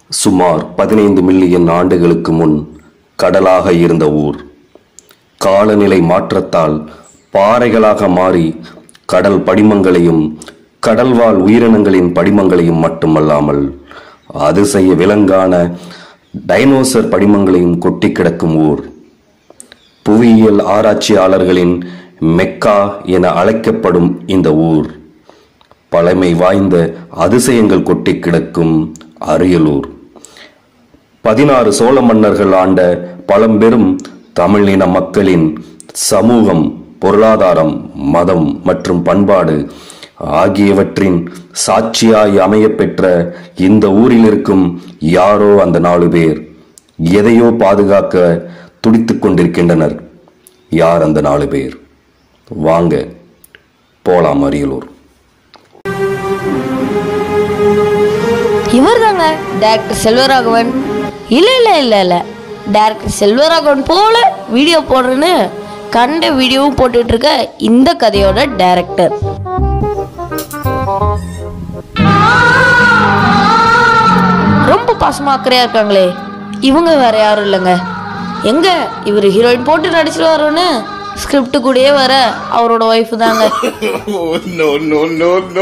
சுமார் பதினைந்து மில்லியன் ஆண்டுகளுக்கு முன் கடலாக இருந்த ஊர் காலநிலை மாற்றத்தால் பாறைகளாக மாறி கடல் படிமங்களையும் கடல்வாழ் உயிரினங்களின் படிமங்களையும் மட்டுமல்லாமல் அதிசய விலங்கான டைனோசர் படிமங்களையும் கொட்டி கிடக்கும் ஊர் புவியியல் ஆராய்ச்சியாளர்களின் மெக்கா என அழைக்கப்படும் இந்த ஊர் பழமை வாய்ந்த அதிசயங்கள் கொட்டி கிடக்கும் அரியலூர் பதினாறு சோழ மன்னர்கள் ஆண்ட பழம்பெரும் தமிழின மக்களின் சமூகம் பொருளாதாரம் மதம் மற்றும் பண்பாடு ஆகியவற்றின் சாட்சியாய் அமையப்பெற்ற இந்த ஊரில் இருக்கும் யாரோ அந்த நாலு பேர் எதையோ பாதுகாக்க துடித்துக் கொண்டிருக்கின்றனர் யார் அந்த நாலு பேர் வாங்க போலாம் அரியலூர் இவர் தாங்க டேரக்டர் செல்வராகவன் இல்லை இல்லை இல்லை இல்லை டேரக்டர் செல்வராகவன் போல வீடியோ போடுறேன்னு கண்ட வீடியோவும் போட்டுட்டு இருக்க இந்த கதையோட டேரக்டர் ரொம்ப பாசமா அக்கறையா இருக்காங்களே இவங்க வேற யாரும் இல்லைங்க எங்க இவர் ஹீரோயின் போட்டு நடிச்சிட்டு வரோன்னு ஸ்கிரிப்ட் கூடயே வர அவரோட ஒய்ஃப் தாங்க Oh, no, no, no, no.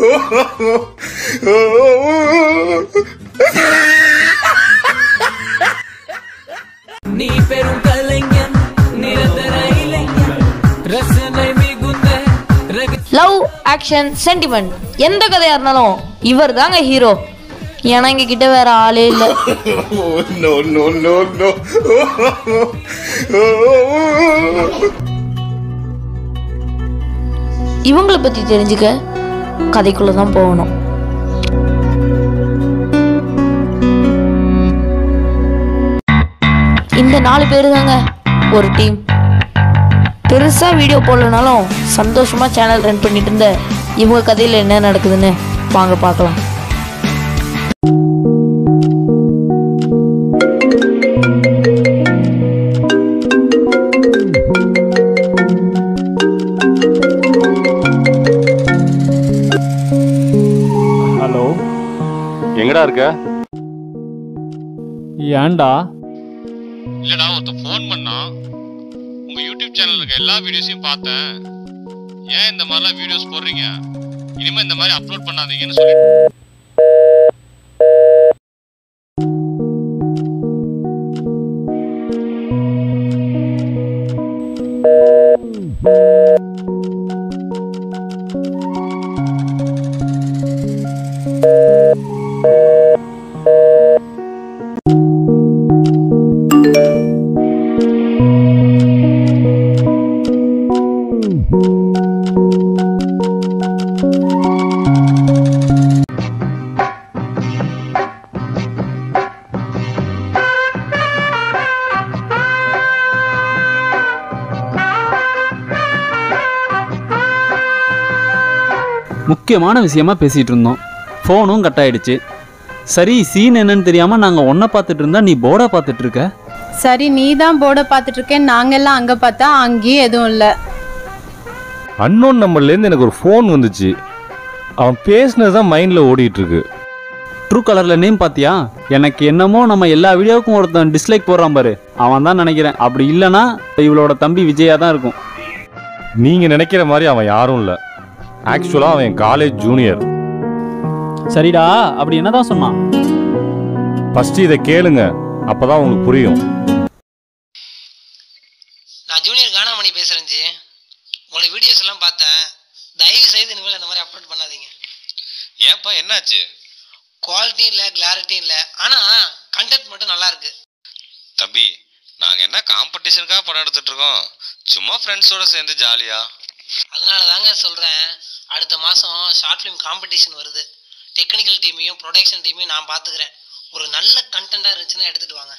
நீ பெரும் கலைஞன் நிரந்தர இளைஞன் ரசனை மிகுந்த ரக லவ் ஆக்ஷன் சென்டிமெண்ட் எந்த கதையா இருந்தாலும் இவர் தாங்க ஹீரோ ஏன்னா எங்க கிட்ட வேற ஆளே இல்லை Oh, no, no, no, no. இவங்களை பத்தி தெரிஞ்சுக்க கதைக்குள்ள தான் போகணும் இந்த நாலு பேர் தாங்க ஒரு டீம் பெருசா வீடியோ போடலனாலும் சந்தோஷமா சேனல் ரன் பண்ணிட்டு இருந்த இவங்க கதையில என்ன நடக்குதுன்னு வாங்க பார்க்கலாம் ஹலோ எங்கடா இருக்க ஏன்டா இல்லடா ஒருத்தன் ஃபோன் பண்ணான் உங்க யூடியூப் சேனல்ல இருக்க எல்லா வீடியோஸையும் பார்த்தேன் ஏன் இந்த மாதிரிலாம் வீடியோஸ் போடுறீங்க இனிமே இந்த மாதிரி அப்லோட் பண்ணாதீங்கன்னு சொல்லி முக்கியமான விஷயமா பேசிட்டு இருந்தோம் ஃபோனும் கட் ஆயிடுச்சு சரி சீன் என்னன்னு தெரியாம நாங்க ஒன்ன பார்த்துட்டு இருந்தா நீ போர்டை பார்த்துட்டு இருக்க சரி நீ தான் போர்டை பார்த்துட்டு இருக்கேன் நாங்கெல்லாம் அங்கே பார்த்தா அங்கேயும் எதுவும் இல்லை அன்னோன் நம்பர்லேருந்து எனக்கு ஒரு ஃபோன் வந்துச்சு அவன் பேசினது தான் மைண்டில் ஓடிட்டு இருக்கு ட்ரூ கலர்ல நேம் பாத்தியா எனக்கு என்னமோ நம்ம எல்லா வீடியோவுக்கும் ஒருத்தன் டிஸ்லைக் போடுறான் பாரு அவன் தான் நினைக்கிறேன் அப்படி இல்லைன்னா இவளோட தம்பி விஜயா தான் இருக்கும் நீங்கள் நினைக்கிற மாதிரி அவன் யாரும் இல்லை ஆக்சுவலாக அவன் என் காலேஜ் ஜூனியர் சரிடா அப்படி என்னதான் சொன்னான் ஃபஸ்ட்டு இதை கேளுங்க அப்போ தான் உங்களுக்கு புரியும் நான் ஜூனியர் கானாமணி பேசுறேன் ஜி உங்களோட வீடியோஸ் எல்லாம் பார்த்தேன் தயவு செய்து இனிமேல் இந்த மாதிரி அப்லோட் பண்ணாதீங்க ஏன்பா என்னாச்சு குவாலிட்டி இல்லை கிளாரிட்டி இல்லை ஆனால் கண்டென்ட் மட்டும் நல்லா இருக்கு தம்பி நாங்க என்ன காம்படிஷனுக்காக படம் எடுத்துட்டு இருக்கோம் சும்மா ஃப்ரெண்ட்ஸோட சேர்ந்து ஜாலியா அதனால தாங்க சொல்கிறேன் அடுத்த மாதம் ஷார்ட் ஃபிலிம் காம்படிஷன் வருது டெக்னிக்கல் டீமையும் ப்ரொடக்ஷன் டீமையும் நான் பார்த்துக்கிறேன் ஒரு நல்ல கண்டென்ட்டாக இருந்துச்சுன்னா எடுத்துகிட்டு வாங்க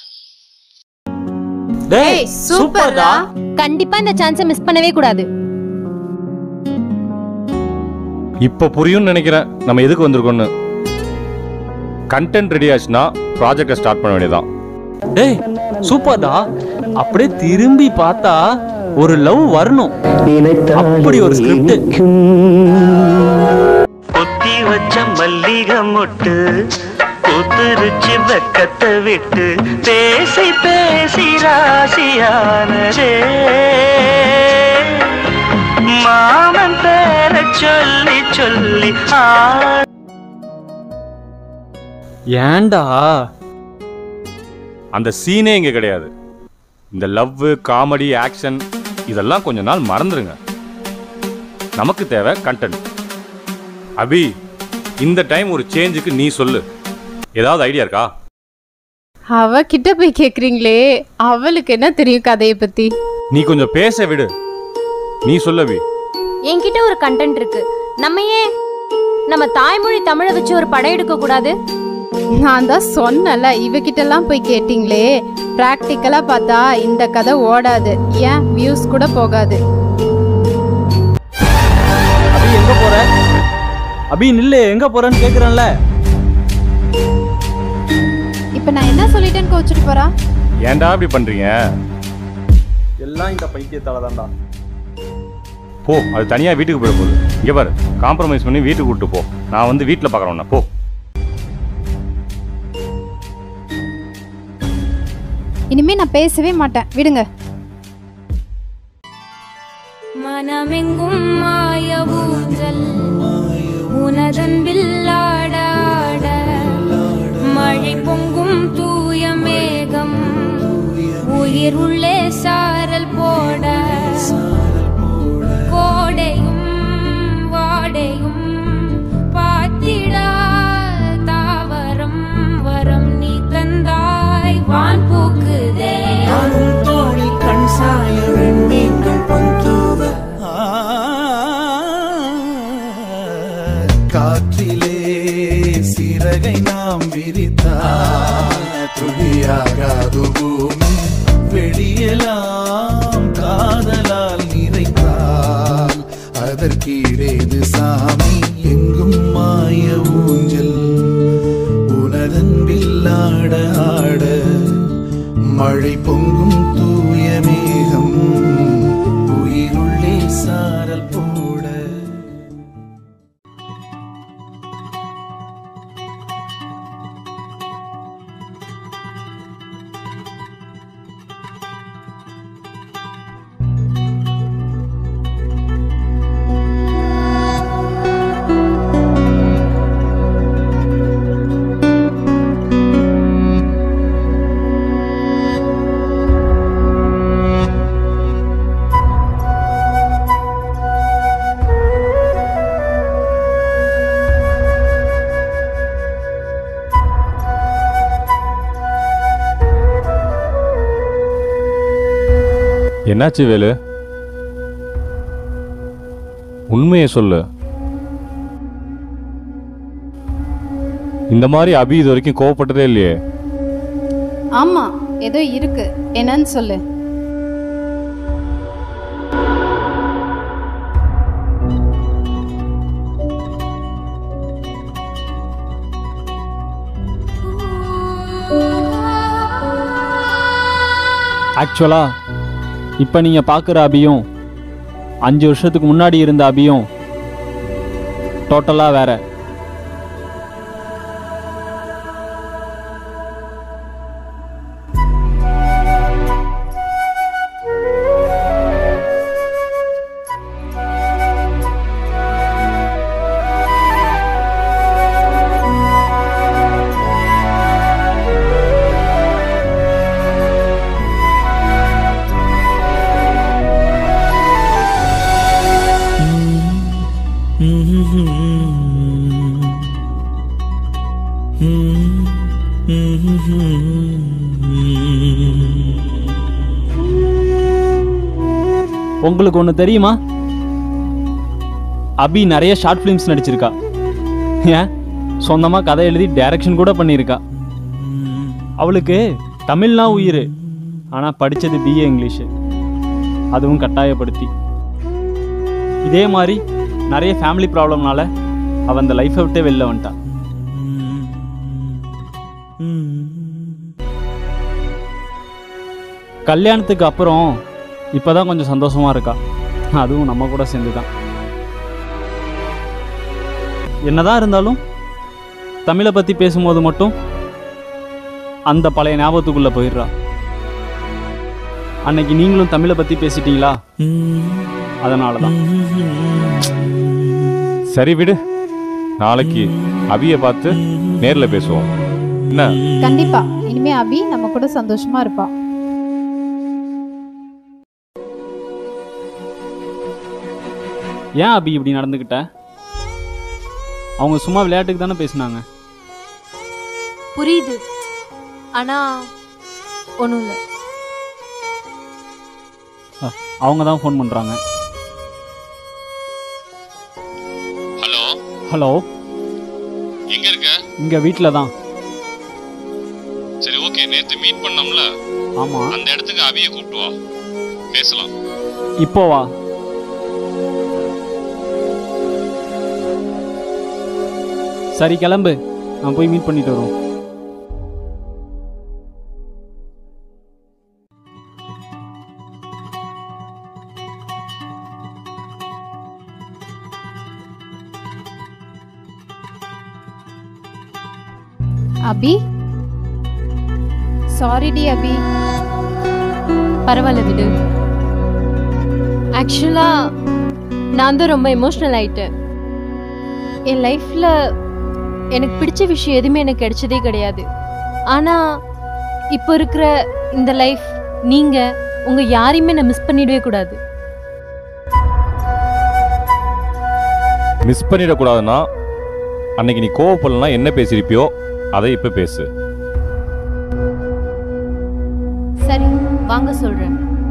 டேய் சூப்பர்டா கண்டிப்பா இந்த சான்ஸை மிஸ் பண்ணவே கூடாது இப்போ புரியும்னு நினைக்கிறேன் நம்ம எதுக்கு வந்திருக்கோன்னு கண்டென்ட் ரெடி ஆச்சுன்னா ப்ராஜெக்டை ஸ்டார்ட் பண்ண வேண்டியதான் டேய் சூப்பர்டா அப்படியே திரும்பி பார்த்தா ஒரு லவ் வரணும் அப்படி ஒரு ஸ்கிரிப்ட் பொத்தி வச்ச மல்லிகை மொட்டு பூத்துருச்சு வெக்கத்தை விட்டு பேசி பேசி ராசியானதே மாமன் பேர சொல்லி சொல்லி ஆ ஏன்டா அந்த சீனே இங்க கிடையாது இந்த லவ் காமெடி ஆக்ஷன் இதெல்லாம் கொஞ்ச நாள் மறந்துருங்க நமக்கு தேவை கண்டென்ட் அபி இந்த டைம் ஒரு சேஞ்சுக்கு நீ சொல்லு ஏதாவது ஐடியா இருக்கா அவ கிட்ட போய் கேக்குறீங்களே அவளுக்கு என்ன தெரியும் கதையை பத்தி நீ கொஞ்சம் பேச விடு நீ சொல்லு அபி என்கிட்ட ஒரு கண்டென்ட் இருக்கு நம்ம ஏன் நம்ம தாய்மொழி தமிழை வச்சு ஒரு படம் எடுக்க கூடாது நான் தான் சொன்னல இவகிட்ட எல்லாம் போய் கேட்டிங்களே பிராக்டிக்கலா பார்த்தா இந்த கதை ஓடாது ஏன் வியூஸ் கூட போகாது அபி எங்க போற அபி நில்லு எங்க போறேன்னு கேக்குறேன்ல இப்ப நான் என்ன சொல்லிட்டேன்னு கோச்சிட்டு போறா ஏன்டா இப்படி பண்றீங்க எல்லாம் இந்த பைத்தியத்தால தான்டா போ அது தனியா வீட்டுக்கு போயிட போகுது இங்க பாரு காம்ப்ரமைஸ் பண்ணி வீட்டுக்கு கூட்டு போ நான் வந்து வீட்டில் பார்க்குறேன் போ இனிமே நான் பேசவே மாட்டேன் விடுங்க மனமெங்கும் மாய ஊஞ்சல் உனதன்பில் ஆட ஆட மழை பொங்கும் தூய மேகம் உயிர் உள்ளே சாரல் போட கோடையும் வாடையும் பாத்திடா தாவரம் வரம் நீ தந்தாய் வான் பூக்குதே தோழில் கண் சாய வெண்மீன்கள் பொந்தூவ காற்றிலே சிறகை நாம் விரித்தால் துளியாகாது பூமி வெளியெல்லாம் காதலால் நிறைத்தால் அதற்கீடேது சாமி எங்கும் மாய ஊஞ்சல் உனதன்பில் ஆட ஆட மழை பொங்கும் தூய மேகம் உயிருள்ளே சாரல் போட என்னாச்சு வேலு உண்மையை சொல்லு இந்த மாதிரி அபி இது வரைக்கும் கோவப்பட்டதே இல்லையே ஆமா ஏதோ இருக்கு என்னன்னு சொல்லு ஆக்சுவலா இப்போ நீங்க பார்க்குற அபியும் அஞ்சு வருஷத்துக்கு முன்னாடி இருந்த அபியும் டோட்டலாக வேற உங்களுக்கு ஒன்று தெரியுமா அபி நிறைய ஷார்ட் ஃபிலிம்ஸ் நடிச்சிருக்கா ஏன் சொந்தமாக கதை எழுதி டைரக்ஷன் கூட பண்ணியிருக்கா அவளுக்கு தமிழ்னா உயிர் ஆனால் படித்தது பிஏ இங்கிலீஷு அதுவும் கட்டாயப்படுத்தி இதே மாதிரி நிறைய ஃபேமிலி ப்ராப்ளம்னால அவள் அந்த லைஃப்பை விட்டே வெளில வந்துட்டா கல்யாணத்துக்கு அப்புறம் இப்போதான் கொஞ்சம் சந்தோஷமா இருக்கா அதுவும் நம்ம கூட சேர்ந்து தான் என்னதான் இருந்தாலும் தமிழை பற்றி பேசும்போது மட்டும் அந்த பழைய ஞாபகத்துக்குள்ள போயிடுறா அன்னைக்கு நீங்களும் தமிழை பத்தி பேசிட்டீங்களா அதனால தான் சரி விடு நாளைக்கு அபியை பார்த்து நேரில் பேசுவோம் என்ன கண்டிப்பா இனிமே அபி நம்ம கூட சந்தோஷமா இருப்பா ஏன் அபி இப்படி நடந்துக்கிட்ட அவங்க சும்மா விளையாட்டுக்கு தானே பேசினாங்க புரியுது ஆனா ஒன்றும் இல்லை அவங்க தான் ஃபோன் பண்ணுறாங்க ஹலோ ஹலோ எங்க இருக்க இங்கே வீட்டில் தான் சரி ஓகே நேத்து மீட் பண்ணோம்ல ஆமாம் அந்த இடத்துக்கு அபியை கூப்பிட்டு வா பேசலாம் இப்போ வா சரி கிளம்பு நான் போய் மீட் பண்ணிட்டு வரோம் அபி சாரி டி அபி பரவாயில்ல விடு ஆக்சுவலா நான் தான் ரொம்ப எமோஷ்னல் ஆயிட்டேன் என் லைஃப்ல எனக்கு பிடிச்ச விஷயம் எதுவுமே எனக்கு கிடைச்சதே கிடையாது ஆனா இப்போ இருக்கிற இந்த லைஃப் நீங்க உங்க யாரையுமே நான் மிஸ் பண்ணிடவே கூடாது மிஸ் பண்ணிடக்கூடாதுன்னா அன்னைக்கு நீ கோவப்படலனா என்ன பேசியிருப்பியோ அதை இப்போ பேசு சரி வாங்க சொல்றேன்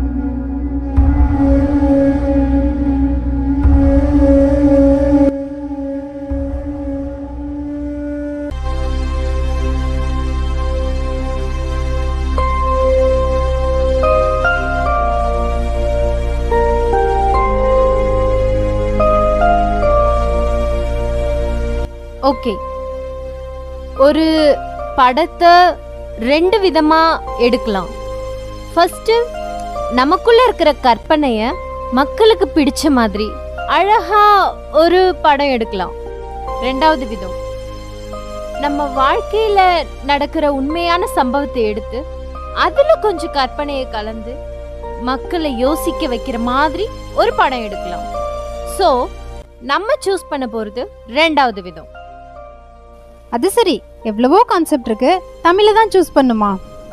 ஓகே ஒரு படத்தை ரெண்டு விதமா எடுக்கலாம் ஃபர்ஸ்ட் நமக்குள்ள இருக்கிற கற்பனைய மக்களுக்கு பிடிச்ச மாதிரி அழகா ஒரு படம் எடுக்கலாம் ரெண்டாவது விதம் நம்ம வாழ்க்கையில நடக்கிற உண்மையான சம்பவத்தை எடுத்து அதுல கொஞ்சம் கற்பனையை கலந்து மக்களை யோசிக்க வைக்கிற மாதிரி ஒரு படம் எடுக்கலாம் சோ நம்ம சூஸ் பண்ண போறது ரெண்டாவது விதம் அது சரி எவ்வளவோ கான்செப்ட் இருக்கு தமிழ தான் சூஸ் பண்ணுமா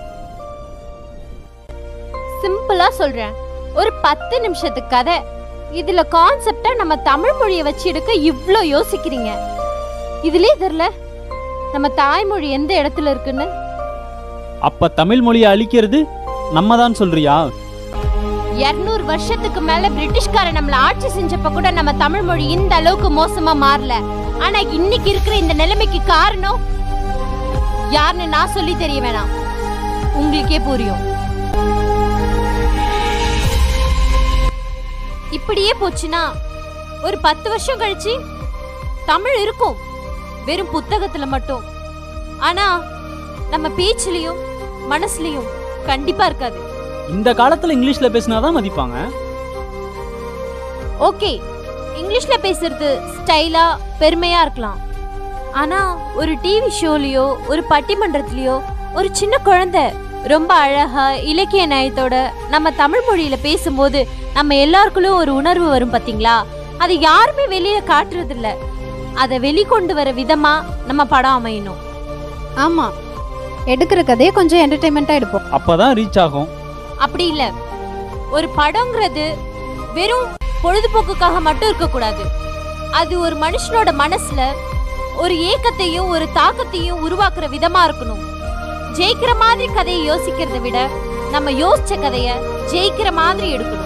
சிம்பிளா சொல்றேன் ஒரு பத்து நிமிஷத்து கதை இதுல கான்செப்டா நம்ம தமிழ் மொழியை வச்சு எடுக்க இவ்ளோ யோசிக்கிறீங்க இதுலயே தெரியல நம்ம தாய்மொழி எந்த இடத்துல இருக்குன்னு அப்ப தமிழ் மொழியை அழிக்கிறது நம்ம தான் சொல்றியா இருநூறு வருஷத்துக்கு மேல பிரிட்டிஷ்காரன் நம்மள ஆட்சி செஞ்சப்ப கூட நம்ம தமிழ் மொழி இந்த அளவுக்கு மோசமா மாறல ஆனா இன்னைக்கு இருக்கிற இந்த நிலைமைக்கு காரணம் யாருன்னு நான் சொல்லி தெரிய வேணாம் உங்களுக்கே புரியும் இப்படியே போச்சுன்னா ஒரு பத்து வருஷம் கழிச்சு தமிழ் இருக்கும் வெறும் புத்தகத்துல மட்டும் ஆனா நம்ம பேச்சுலயும் மனசுலயும் கண்டிப்பா இருக்காது இந்த காலத்துல இங்கிலீஷ்ல பேசினாதான் மதிப்பாங்க ஓகே இங்கிலீஷ்ல பேசுறது ஸ்டைலா பெருமையா இருக்கலாம் ஆனா ஒரு டிவி ஷோலயோ ஒரு பட்டிமன்றத்திலயோ ஒரு சின்ன குழந்தை ரொம்ப அழகா இலக்கிய நயத்தோட நம்ம தமிழ் மொழியில பேசும்போது நம்ம எல்லாருக்குள்ளும் ஒரு உணர்வு வரும் பாத்தீங்களா அது யாருமே வெளியில காட்டுறது இல்ல அதை வெளிக்கொண்டு வர விதமா நம்ம படம் அமையணும் ஆமா எடுக்கிற கதையை கொஞ்சம் என்டர்டைன்மெண்ட்டா எடுப்போம் அப்பதான் ரீச் ஆகும் அப்படி இல்ல ஒரு படங்கிறது வெறும் பொழுதுபோக்குக்காக மட்டும் இருக்கக்கூடாது அது ஒரு மனுஷனோட மனசுல ஒரு ஏக்கத்தையும் ஒரு தாக்கத்தையும் உருவாக்குற விதமா இருக்கணும் ஜெயிக்கிற மாதிரி கதையை யோசிக்கிறதை விட நம்ம யோசிச்ச கதைய ஜெயிக்கிற மாதிரி எடுக்கணும்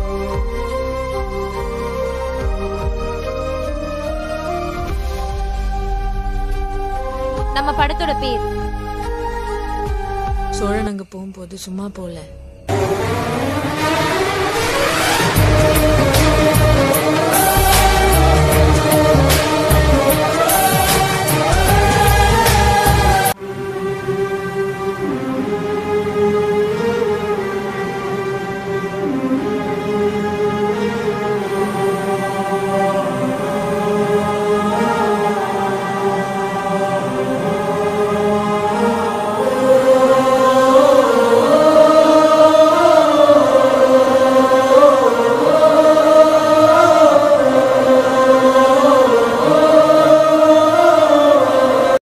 நம்ம படத்தோட பேர் சோழன் அங்க போகும்போது சும்மா போல